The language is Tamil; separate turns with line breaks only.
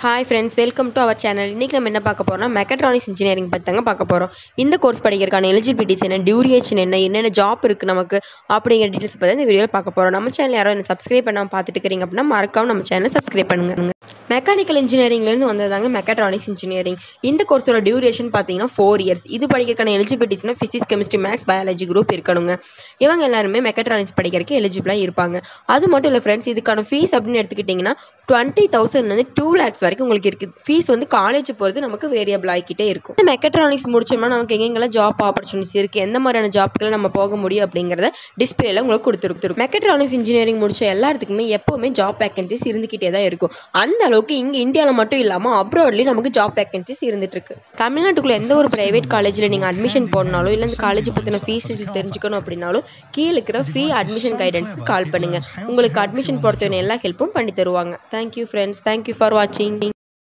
hi friends welcome to our channel இன்றைக்கி நம்ம என்ன பார்க்க போகிறோம்னா மெக்கட்ரானிக்ஸ் இன்ஜினியரிங் பற்றி தாங்க பார்க்க போகிறோம் இந்த கோர்ஸ் படிக்கிறதுக்கான எலிஜிபிலிட்டிஸ் என்ன டியூரேஷன் என்ன என்னென்ன ஜாப் இருக்குது நமக்கு அப்படிங்கிற டீட்டெயில்ஸ் பற்றி இந்த வீடியோவில் பார்க்க போகிறோம் நம்ம சேனல் யாரோ என்ன சப்ஸ்கிரைப் பண்ணாமல் பார்த்துட்டு இருக்கிறீங்க அப்படின்னா மறக்காம நம்ம சேனலை சப்ஸ்கிரைப் பண்ணுங்க மெக்கானிக்கல் இன்ஜினியரிங்லேருந்து வந்ததாங்க மெக்கட்ரானிக்ஸ் இன்ஜினியரிங் இந்த கோர்ஸோட டியூரேஷன் பார்த்தீங்கன்னா ஃபோர் இயர்ஸ் இது படிக்கிறதுக்கான எலிஜிபிலிட்டிஸ்னா physics chemistry maths biology group இருக்கணுங்க இவங்க எல்லாருமே மெக்கட்ரானிக்ஸ் படிக்கிறதுக்கு எலிஜிபிளாக இருப்பாங்க அது மட்டும் இல்லை ஃப்ரெண்ட்ஸ் இதுக்கான ஃபீஸ் அப்படின்னு எடுத்துக்கிட்டிங்கன்னா டுவெண்ட்டி தௌசண்ட்லேருந்து டூ லேக்ஸ் வரைக்கும் உங்களுக்கு இருக்குது ஃபீஸ் வந்து காலேஜ் பொறுத்து நமக்கு வேரியபிள் ஆகிக்கிட்டே இருக்கும் இந்த மெக்கட்ரானிக்ஸ் முடிச்சோம்னா நமக்கு எங்கெங்கெல்லாம் ஜாப் ஆப்பர்ச்சுனிட்டிஸ் இருக்குது எந்த மாதிரியான ஜாப்க்குள்ள நம்ம போக முடியும் அப்படிங்கிறத டிஸ்பிளேல உங்களுக்கு கொடுத்துருக்கும் மெக்கட்ரானிக்ஸ் இன்ஜினியரிங் முடிச்ச எல்லாத்துக்குமே எப்போவுமே ஜாப் வேகன்சிஸ் இருந்துக்கிட்டே தான் இருக்கும் அந்த அளவுக்கு இங்கே இந்தியாவில் மட்டும் இல்லாமல் அப்ராட்லேயும் நமக்கு ஜாப் வேகன்சிஸ் இருந்துட்டு இருக்கு தமிழ்நாட்டுக்குள்ள எந்த ஒரு பிரைவேட் காலேஜில் நீங்கள் அட்மிஷன் போடனாலும் இல்லை இந்த காலேஜ் பற்றின ஃபீஸ் தெரிஞ்சுக்கணும் அப்படின்னாலும் கீழே இருக்கிற ஃப்ரீ அட்மிஷன் கைடன்ஸ்க்கு கால் பண்ணுங்க உங்களுக்கு அட்மிஷன் பொறுத்தவரை எல்லா ஹெல்ப்பும் பண்ணி தருவாங்க தேங்க்யூ ஃப்ரெண்ட்ஸ் தேங்க்யூ ஃபார் வாட்சிங்